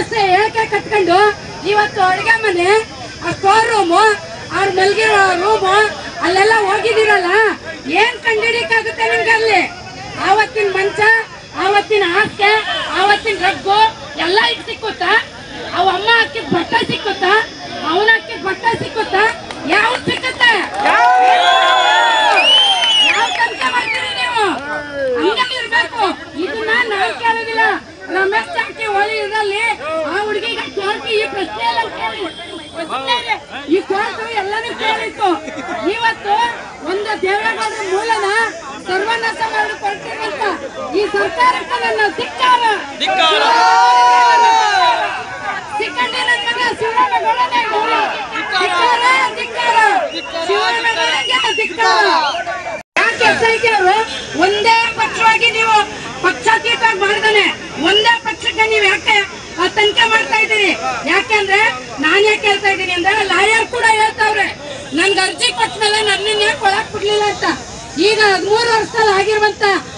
ವ್ಯವಸ್ಥೆ ಏಕೆ ಕಟ್ಕೊಂಡು ಇವತ್ತು ಅಡುಗೆ ಮನೆ ಆ ಸ್ಟೋರ್ ರೂಮು ಅವ್ರ ಮಲ್ಗಿರೋ ರೂಮು ಅಲ್ಲೆಲ್ಲ ಹೋಗಿದ್ದೀರಲ್ಲ ಏನ್ ಕಂಡಿಡಿಕಾಗುತ್ತೆ ನಿಮ್ಗೆ ಅಲ್ಲಿ ಆವತ್ತಿನ ಮಂಚ ಆವತ್ತಿನ ಹಾಸಿಗೆ ಆವತ್ತಿನ ರಗ್ಗು ಎಲ್ಲ ಈಗ ಸಿಕ್ಕುತ್ತಾ ಅವ ಅಮ್ಮ ಹಾಕಿದ ಬಟ್ಟೆ ಸಿಕ್ಕುತ್ತಾ ಅವನ ಹಾಕಿದ ಬಟ್ಟೆ ಸಿಕ್ಕುತ್ತಾ ಯಾವ ಸಿಕ್ಕುತ್ತೆ ಯಾವ ತನಕ ಮಾಡ್ತೀರಿ ನೀವು ಹಂಗಲ್ಲಿ ಇರ್ಬೇಕು ಇದನ್ನ ನಾನ್ ಕೇಳೋದಿಲ್ಲ ರಮೇಶ್ ಜಾರಕಿ ಹೋಳಿ ಇದ್ರಲ್ಲಿ ಆ ಹುಡುಗಿಗೆ ಕೇಳ್ತಿ ಈ ಪ್ರಶ್ನೆ ಎಲ್ಲ ಕೇಳಿ ಸುಮ್ನೆ ಈ ಕೋರ್ಟು ಎಲ್ಲಾನು ಕೇಳಿತ್ತು ಇವತ್ತು ಒಂದು ದೇವೇಗೌಡರ ಮೂಲನ ಸರ್ವನಾಶ ಮಾಡಿ ಕೊಟ್ಟಿರುವಂತ ಈ ಸರ್ಕಾರಕ್ಕೆ ನನ್ನ ಧಿಕ್ಕಾರ ಸಿಕ್ಕಂಡಿ ನನ್ನ ಮಗ ಶಿವರಾಮೇಗೌಡನೇ ಗೌರವ. ಧಿಕ್ಕಾರ ಧಿಕ್ಕಾರ ಶಿವರಾಮೇಗೌಡನಿಗೆ ಧಿಕ್ಕಾರ ಯಾಕೆ SIT ಅವರು ಒಂದೇ ಪಕ್ಷವಾಗಿ ನೀವು ಪಕ್ಷಾತೀತವಾಗಿ ಮಾಡಿದಾನೆ ಒಂದೇ ಪಕ್ಷಕ್ಕೆ ನೀವು ಯಾಕೆ ಆ, ತನಿಖೆ ಮಾಡ್ತಾ ಇದ್ದೀರಿ ಯಾಕೆಂದ್ರೆ ನಾನ್ ಯಾಕೆ ಹೇಳ್ತಾ ಇದ್ದೀನಿ ಅಂದ್ರೆ ಲಾಯರ್ ಕೂಡ ಹೇಳ್ತಾವ್ರೆ ನನ್ಗೆ ಅರ್ಜಿ ಕೊಟ್ಮೇಲೆ ನನ್ನನ್ನ ಯಾಕೆ ಒಳಗ್ ಬಿಡ್ಲಿಲ್ಲ ಅಂತ ಈಗ ಹದಿಮೂರು ವರ್ಷದಲ್ಲಿ ಆಗಿರುವಂತ